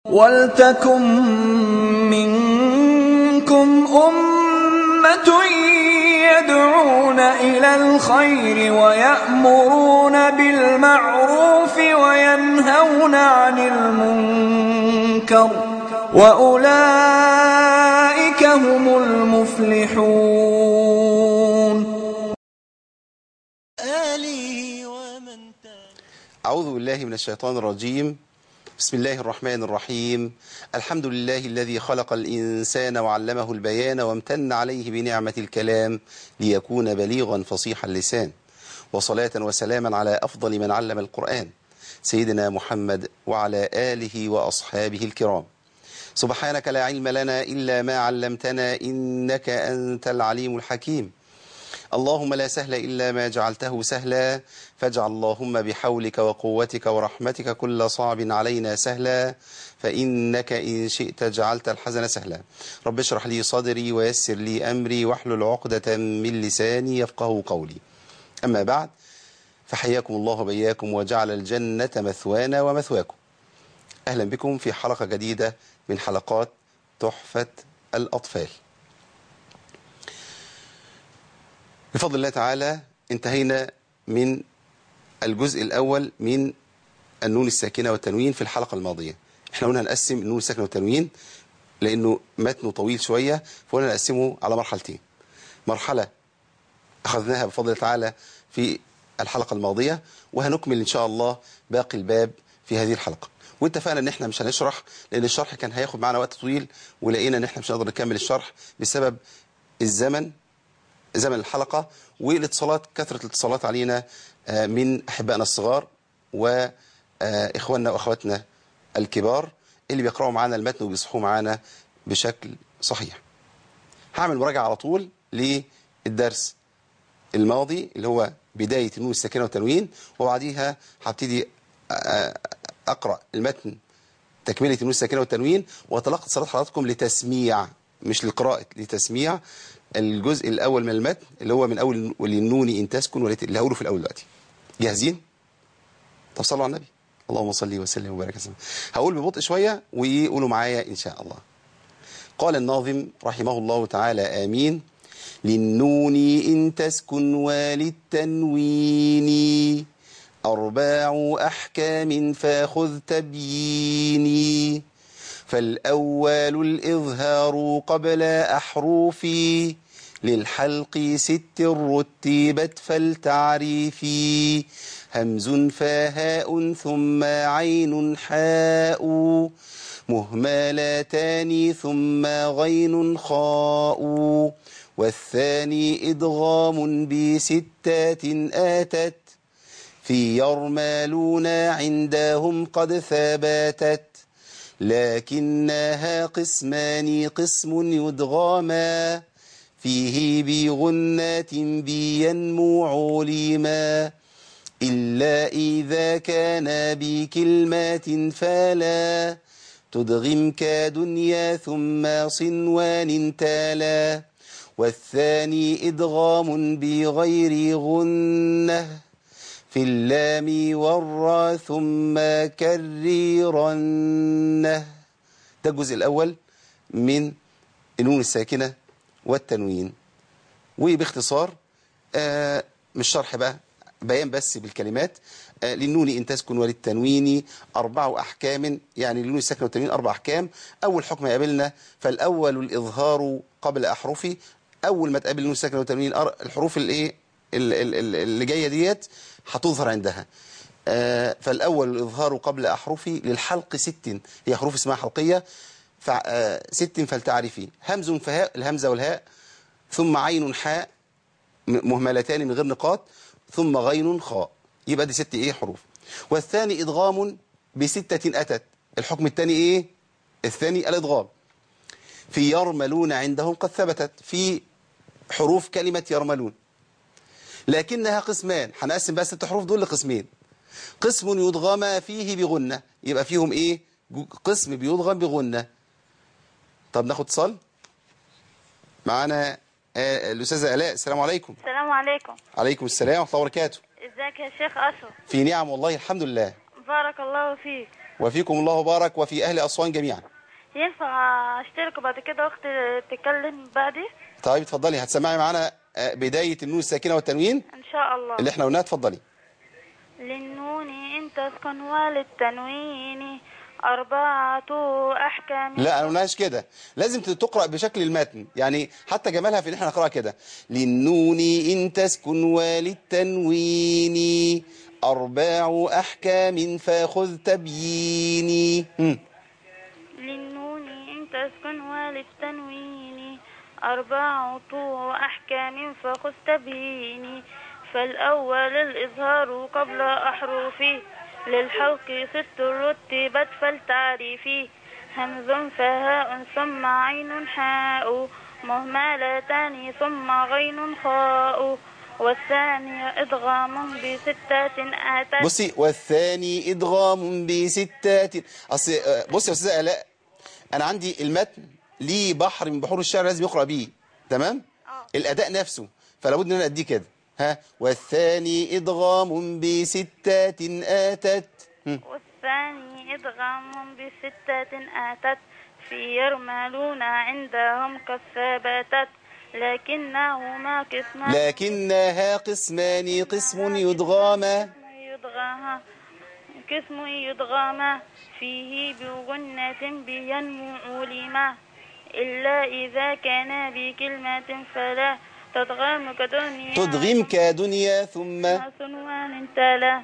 وَلْتَكُن مِّنكُمْ أُمَّةٌ يَدْعُونَ إِلَى الْخَيْرِ وَيَأْمُرُونَ بِالْمَعْرُوفِ وَيَنْهَوْنَ عَنِ الْمُنكَرِ ۚ وَأُولَٰئِكَ هُمُ الْمُفْلِحُونَ أعوذ بالله من الشيطان الرجيم بسم الله الرحمن الرحيم الحمد لله الذي خلق الإنسان وعلمه البيان وامتن عليه بنعمة الكلام ليكون بليغا فصيح اللسان وصلاة وسلاما على أفضل من علم القرآن سيدنا محمد وعلى آله وأصحابه الكرام سبحانك لا علم لنا إلا ما علمتنا إنك أنت العليم الحكيم اللهم لا سهل إلا ما جعلته سهلا فاجعل اللهم بحولك وقوتك ورحمتك كل صعب علينا سهلا فإنك إن شئت جعلت الحزن سهلا رب اشرح لي صدري ويسر لي أمري واحلل عقدة من لساني يفقه قولي أما بعد فحياكم الله بياكم وجعل الجنة مثوانا ومثواكم أهلا بكم في حلقة جديدة من حلقات تحفة الأطفال بفضل الله تعالى انتهينا من الجزء الأول من النون الساكنة والتنوين في الحلقة الماضية احنا قلنا هنقسم النون الساكنة والتنوين لأنه متنه طويل شوية فقلنا نقسمه على مرحلتين مرحلة أخذناها بفضل الله تعالى في الحلقة الماضية وهنكمل إن شاء الله باقي الباب في هذه الحلقة واتفقنا ان احنا مش هنشرح لان الشرح كان هياخد معنا وقت طويل ولقينا ان احنا مش هنقدر نكمل الشرح بسبب الزمن زمن الحلقة والاتصالات كثرة الاتصالات علينا من أحبائنا الصغار وإخواننا وأخواتنا الكبار اللي بيقرأوا معانا المتن وبيصحوا معانا بشكل صحيح هعمل مراجعة على طول للدرس الماضي اللي هو بداية النون الساكنة والتنوين وبعديها هبتدي أقرأ المتن تكملة النون الساكنة والتنوين وأتلقى اتصالات حضراتكم لتسميع مش لقراءة لتسميع الجزء الأول من المتن اللي هو من أول وللنون إن تسكن اللي هقوله في الأول دلوقتي جاهزين؟ طب صلوا على النبي اللهم صل وسلم وبارك وسلم هقول ببطء شوية ويقولوا معايا إن شاء الله قال الناظم رحمه الله تعالى آمين للنون إن تسكن وللتنوين أرباع أحكام فاخذ تبييني فالأول الإظهار قبل أحرفي للحلق ست رتبت فالتعريفي همز فهاء ثم عين حاء مهملتان ثم غين خاء والثاني إدغام بستات آتت في يرمالون عندهم قد ثبتت لكنها قسمان قسم يدغاما فيه بغنات بينمو عليما إلا إذا كان بكلمات فلا تدغم كدنيا ثم صنوان تالا والثاني إدغام بغير غنه في اللام والراء ثم كريرنه ده الجزء الأول من النون الساكنة والتنوين وباختصار آه مش شرح بقى بيان بس بالكلمات آه للنون إن تسكن وللتنوين أربع أحكام يعني للنون الساكنة والتنوين أربع أحكام أول حكم يقابلنا فالأول الإظهار قبل أحرفي أول ما تقابل النون الساكنة والتنوين الحروف الإيه اللي جاية ديت هتظهر عندها آه فالأول الإظهار قبل أحرفي للحلق ست هي حروف اسمها حلقية آه ست فلتعرفي همز فهاء الهمزة والهاء ثم عين حاء مهملتان من غير نقاط ثم غين خاء يبقى دي ست ايه حروف والثاني إدغام بستة أتت الحكم الثاني ايه الثاني الإدغام في يرملون عندهم قد ثبتت في حروف كلمة يرملون لكنها قسمان هنقسم بقى ست حروف دول لقسمين قسم يدغم فيه بغنة يبقى فيهم ايه قسم بيدغم بغنة طب ناخد اتصال معانا آه الاستاذه الاء السلام عليكم السلام عليكم عليكم السلام ورحمه الله وبركاته ازيك يا شيخ اشرف في نعم والله الحمد لله بارك الله فيك وفيكم الله بارك وفي أهل أسوان جميعا ينفع اشترك وبعد كده اختي تتكلم بعدي طيب اتفضلي هتسمعي معانا آه، بداية النون الساكنة والتنوين ان شاء الله اللي احنا قلناها اتفضلي للنون ان تسكن وللتنوين أربعة أحكام لا انا قلناش كده لازم تقرا بشكل المتن يعني حتى جمالها في ان احنا نقراها كده للنون ان تسكن وللتنوين اربع احكام فخذ تبييني هم. للنون إن تسكن وللتنوين أربعة أحكام فخذ تبيني فالأول الإظهار قبل أحرفه للحلق ست رتبت فالتعريف همز فهاء ثم عين حاء مهملتان ثم غين خاء والثاني إدغام بستة آتت بصي والثاني ادغام بستات اصل آه، بصي يا استاذه الاء انا عندي المتن ليه بحر من بحور الشعر لازم يقرا بيه تمام آه. الاداء نفسه فلا بد ان انا اديه كده ها والثاني ادغام بستات اتت هم. والثاني إدغام بستة آتت في يرملون عندهم كالثابتت لكنهما قسمان لكنها قسمان قسم يدغاما يدغاها قسم يدغاما فيه بغنة بينمو علما إلا إذا كان بكلمة فلا تدغم كدنيا تدغم كدنيا ثم صنوان تلا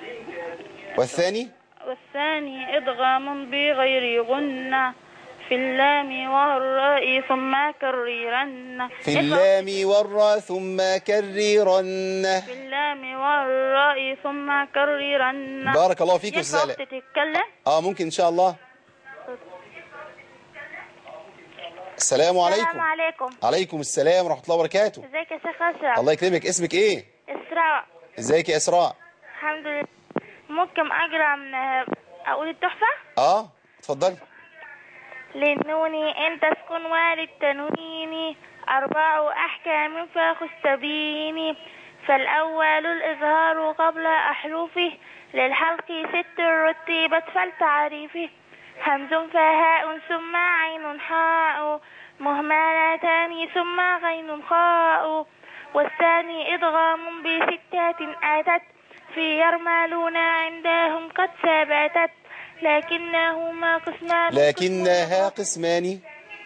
والثاني والثاني إدغام بغير غنة في اللام والراء ثم كررن في اللام والراء ثم كررن في اللام والراء ثم كررن بارك الله فيك يا ينفع استاذ أختي آلاء. تتكلم اه ممكن ان شاء الله السلام عليكم السلام عليكم عليكم السلام ورحمه الله وبركاته ازيك يا شيخ أشرف الله يكرمك اسمك ايه إسراء ازيك يا اسراء الحمد لله ممكن أقرأ من أقول التحفة اه اتفضلي للنون إن تسكن وللتنوين أربع أحكام فخذ تبيني فالأول الإظهار قبل أحرفه للحلق ست رتبت فالتعريفه همز فهاء ثم عين حاء مهملتان ثم غين خاء والثاني إدغام بستات آتت في يرملون عندهم قد ثبتت لكنهما قسمان لكنها قسمان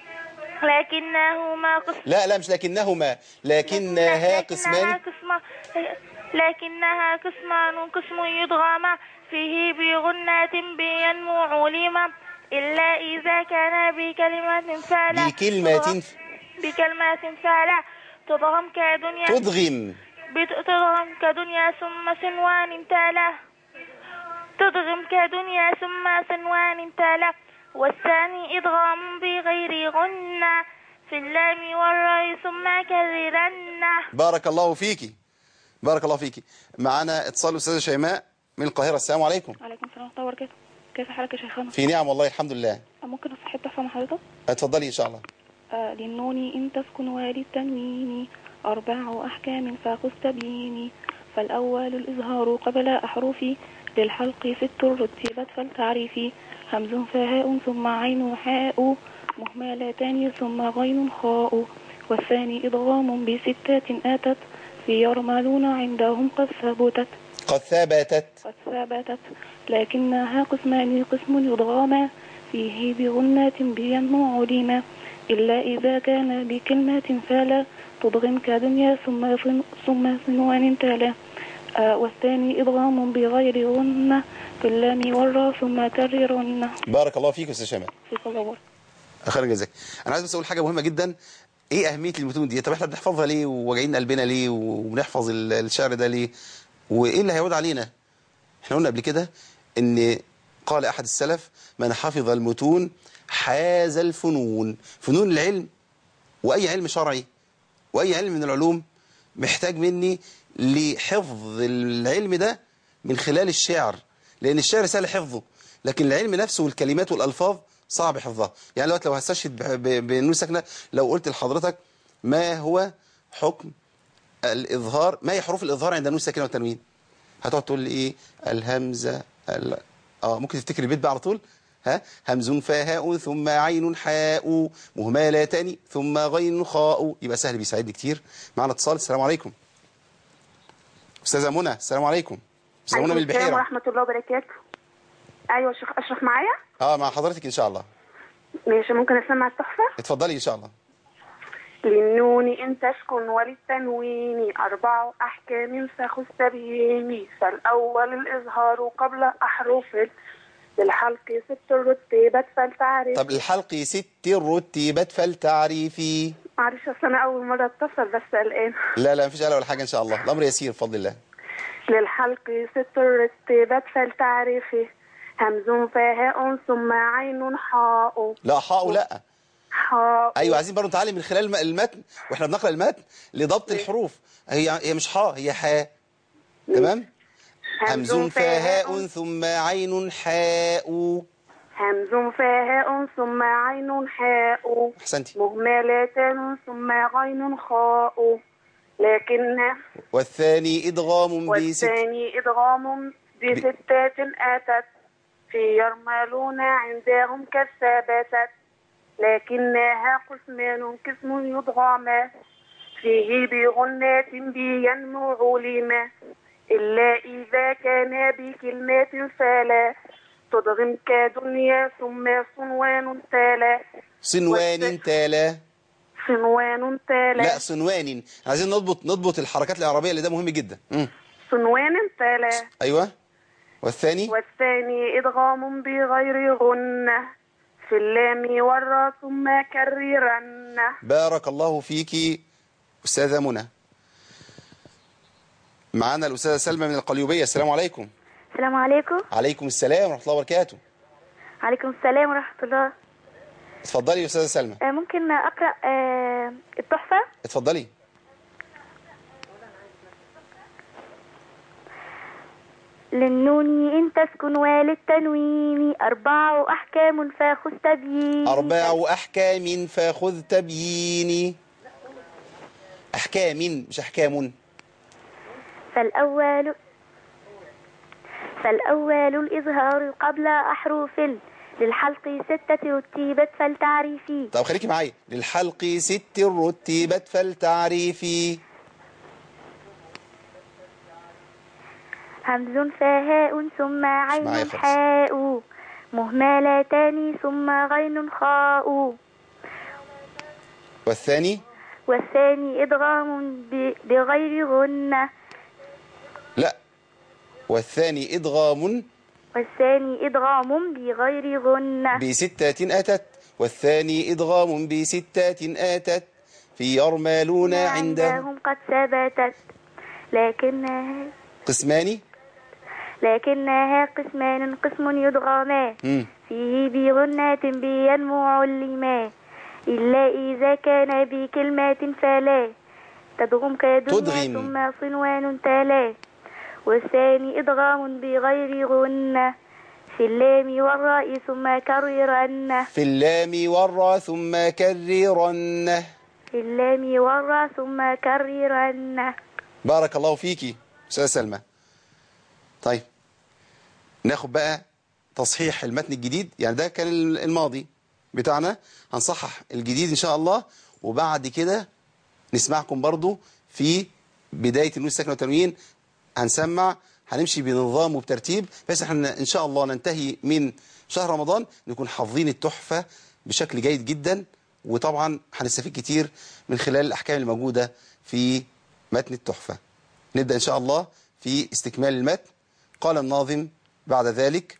لكنهما قسمان لا لا مش لكنهما لكنها قسمان قسم لكنها قسمان قسم يدغم فيه بغنة بينمو علما إلا إذا كان بكلمة فعلا بكلمة بكلمة فعلا تضغم كدنيا تدغم بتضغم كدنيا ثم سنوان تالا تضغم كدنيا ثم سنوان تالا والثاني إدغام بغير غنة في اللام والراء ثم كررن بارك الله فيكي بارك الله فيكي معانا اتصال الاستاذه شيماء من القاهره السلام عليكم عليكم السلام ورحمة الله وبركاته كيف حالك يا شيخنا؟ في نعم والله الحمد لله ممكن أصحي التحفة مع حضرتك؟ اتفضلي ان شاء الله آه للنون إن تسكن وللتنوين أربع أحكام فخذ تبييني فالأول الإظهار قبل أحرفي للحلق ست رتبت فالتعريف همز فهاء ثم عين حاء مهملتان ثم غين خاء والثاني إضغام بستات آتت في يرملون عندهم قد ثبتت قد ثبتت قد ثبتت لكنها قسمان قسم يضغاما فيه بغنات بينمو علما إلا إذا كان بكلمة فلا تضغم كدنيا ثم صن ثم صنوان تالا آه والثاني إضغام بغير غنة في اللام والراء ثم كررن بارك الله فيك يا استاذ شيماء في صبر خير جزاك انا عايز بس اقول حاجه مهمه جدا ايه اهميه المتون دي طب احنا بنحفظها ليه وواجعين قلبنا ليه وبنحفظ ال- الشعر ده ليه وايه اللي هيعود علينا احنا قلنا قبل كده ان قال احد السلف من حفظ المتون حاز الفنون فنون العلم واي علم شرعي واي علم من العلوم محتاج مني لحفظ العلم ده من خلال الشعر لان الشعر سهل حفظه لكن العلم نفسه والكلمات والالفاظ صعب حفظها يعني دلوقتي لو هستشهد ب- ب- بنون ساكنه لو قلت لحضرتك ما هو حكم الإظهار ما هي حروف الإظهار عند نون ساكنة والتنوين هتقعد تقول لي إيه الهمزة ال... اه ممكن تفتكر البيت بقى على طول ها همز فهاء ثم عين حاء مهملتان ثم غين خاء يبقى سهل بيساعدني كتير معنا اتصال السلام عليكم استاذه منى السلام عليكم استاذه منى من عليكم السلام البحيره ورحمة الله وبركاته أيوة شيخ أشرف معايا اه مع حضرتك ان شاء الله ماشي ممكن أسمع التحفة اتفضلي ان شاء الله للنون إن تسكن وللتنوين أربع أحكام فخذ تبيين فالأول الإظهار قبل أحرف للحلق ست رتبت فلتعرف طب الحلق ست رتبت فلتعريفي معلش أصل أنا أول مرة أتصل بس الآن لا لا مفيش قلق ولا حاجه ان شاء الله الامر يسير بفضل الله للحلق ست رتبت فلتعرفه همز فهاء ثم عين حاء لا حاء لا حاء ايوه عايزين برضه نتعلم من خلال الم- المتن واحنا بنقرا المتن لضبط الحروف هي هي مش حاء هي حاء تمام همز فهاء ثم عين حاء همز فهاء ثم عين حاء احسنتي مهملتان ثم غين خاء لكن والثاني ادغام بست والثاني إدغام بستات آتت في يرملون عندهم كالثابتت لكنها قسمان قسم يضغم فيه بغنات بينمو علما إلا إذا كان بكلمات فلا تضغم كدنيا ثم صنوان تالا صنوان تالا صنوان تالا لا صنوان عايزين نضبط نضبط الحركات العربيه اللي ده مهم جدا مم. صنوان تالا ايوه والثاني والثاني إدغام بغير غنة في اللام والراء ثم كررن بارك الله فيك استاذه منى معانا الاستاذه سلمى من القليوبيه السلام عليكم السلام عليكم عليكم السلام ورحمه الله وبركاته عليكم السلام ورحمة الله اتفضلي يا استاذه سلمى آه، ممكن أقرأ آه، التحفة اتفضلي للنون إن تسكن وللتنوين أربع أحكام فخذ تبيين أربع أحكام فخذ تبييني أحكام مش أحكام فالأول فالأول الإظهار قبل أحرف للحلق ستة رتبت فالتعريفي طب خليكي معايا للحلق ست رتبت فالتعريفي همز فهاء ثم معايا عين خالص. حاء مهملتان ثم غين خاء والثاني والثاني إدغام ب- بغير غنة لا والثاني إدغام والثاني إدغام بغير غنة بستات أتت والثاني إدغام بستات آتت في يرمالون عندهم عندهم قد ثبتت لكنها قسمان لكنها قسمان قسم يدغمان مم. فيه بغنات بينمو علما إلا إذا كان بكلمات فلا تدغم كدنيا تدغم. ثم صنوان تلا والثاني إدغام بغير غنة في اللام والراء ثم كررن في اللام والراء ثم كررنه في اللام والراء ثم كررن بارك الله فيكي أستاذة سلمى طيب ناخد بقى تصحيح المتن الجديد يعني ده كان الماضي بتاعنا هنصحح الجديد إن شاء الله وبعد كده نسمعكم برضو في بداية النون الساكنة والتنوين هنسمع هنمشي بنظام وبترتيب بس احنا إن شاء الله ننتهي من شهر رمضان نكون حافظين التحفة بشكل جيد جدا وطبعا هنستفيد كتير من خلال الأحكام الموجودة في متن التحفة نبدأ إن شاء الله في استكمال المتن قال الناظم بعد ذلك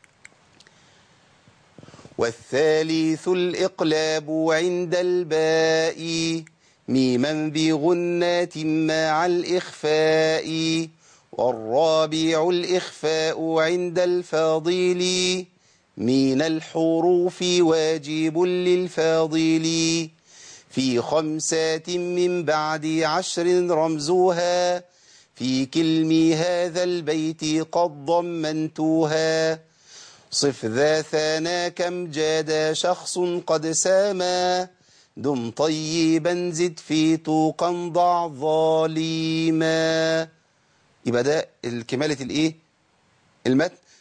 والثالث الإقلاب عند الباء ميما بغنات مع الإخفاء والرابع الإخفاء عند الفاضل من الحروف واجب للفاضل في خمسات من بعد عشر رمزها في كلم هذا البيت قد ضمنتها صف ذا ثنا كم جاد شخص قد ساما دم طيبا زد في توقا ضع ظالما يبقى ده الكمالة الايه المتن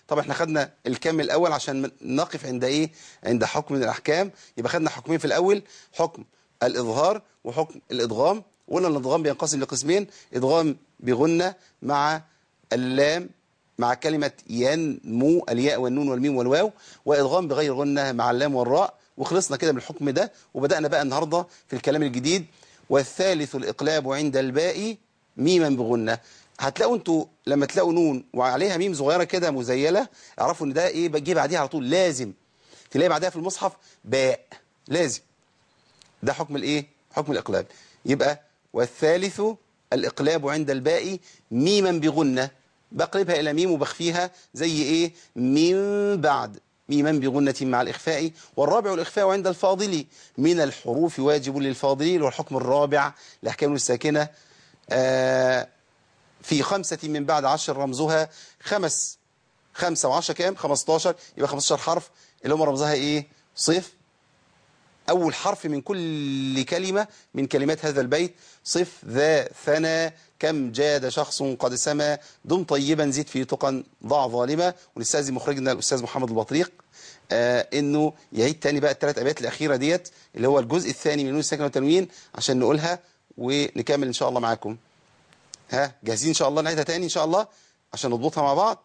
طب احنا خدنا الكم الاول عشان نقف عند ايه عند حكم من الاحكام يبقى خدنا حكمين في الاول حكم الاظهار وحكم الادغام وقلنا الادغام بينقسم لقسمين ادغام بغنة مع اللام مع كلمة ينمو الياء والنون والميم والواو وادغام بغير غنة مع اللام والراء وخلصنا كده من الحكم ده وبدأنا بقى النهاردة في الكلام الجديد والثالث الإقلاب عند الباء ميما بغنة هتلاقوا انتوا لما تلاقوا نون وعليها ميم صغيرة كده مزيلة اعرفوا ان ده ايه بتجي بعديها على طول لازم تلاقي بعدها في المصحف باء لازم ده حكم الايه حكم الإقلاب يبقى والثالث الإقلاب عند الباء ميما بغنة بقلبها إلى ميم وبخفيها زي إيه من بعد ميما بغنة مع الإخفاء والرابع الإخفاء عند الفاضل من الحروف واجب للفاضل والحكم الرابع الأحكام الساكنة آه في خمسة من بعد عشر رمزها خمس خمسة وعشرة كام خمستاشر يبقى خمستاشر حرف اللي هم رمزها إيه صف أول حرف من كل كلمة من كلمات هذا البيت صف ذا ثنى كم جاد شخص قد سما دم طيبا زيد في تقا ضع ظالمة ونستاذن مخرجنا الأستاذ محمد البطريق آه انه يعيد تاني بقى الثلاث ابيات الاخيره ديت اللي هو الجزء الثاني من نون الساكنه والتنوين عشان نقولها ونكمل ان شاء الله معاكم ها جاهزين ان شاء الله نعيدها تاني ان شاء الله عشان نضبطها مع بعض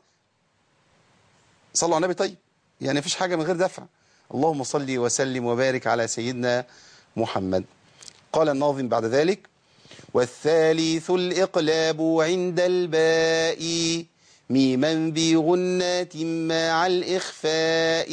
صلوا على النبي طيب يعني مفيش حاجه من غير دفع اللهم صل وسلم وبارك على سيدنا محمد قال الناظم بعد ذلك والثالث الإقلاب عند الباء ميما بغنات مع الإخفاء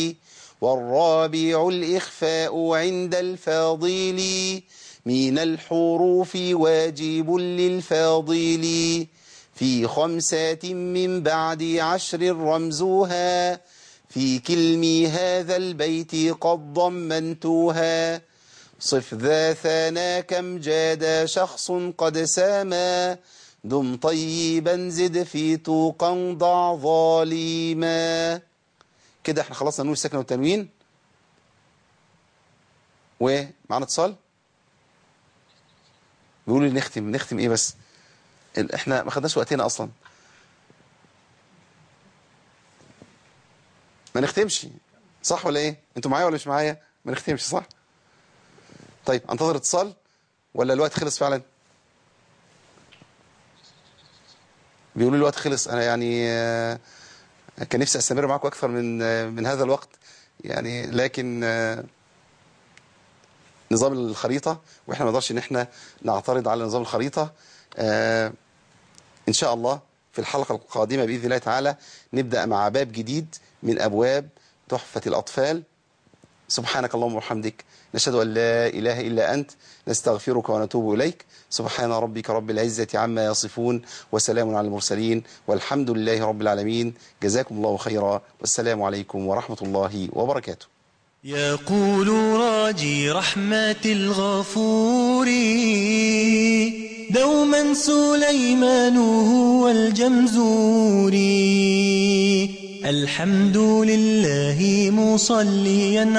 والرابع الإخفاء عند الفاضل من الحروف واجب للفاضل في خمسات من بعد عشر رمزها في كلم هذا البيت قد ضمنتها صف ذا ثنا كم جاد شخص قد ساما دم طيبا زد في توقا ضع ظالما كده احنا خلصنا نون السكن والتنوين ومعنا اتصال بيقولوا لي نختم نختم ايه بس ال- احنا ما خدناش وقتنا اصلا ما نختمش صح ولا ايه انتوا معايا ولا مش معايا ما نختمش صح طيب انتظر اتصال ولا الوقت خلص فعلا بيقولوا لي الوقت خلص انا يعني آه، كان نفسي استمر معاكم اكثر من آه، من هذا الوقت يعني لكن آه، نظام الخريطة واحنا ما نقدرش ان احنا نعترض على نظام الخريطة آه، ان شاء الله في الحلقة القادمة بإذن الله تعالى نبدأ مع باب جديد من أبواب تحفة الأطفال سبحانك اللهم وبحمدك نشهد أن لا إله إلا أنت نستغفرك ونتوب إليك سبحان ربك رب العزة عما يصفون وسلام على المرسلين والحمد لله رب العالمين جزاكم الله خيرا والسلام عليكم ورحمة الله وبركاته يقول راجي رحمة الغفور دوما سليمان هو الجمزور الحمد لله مصليا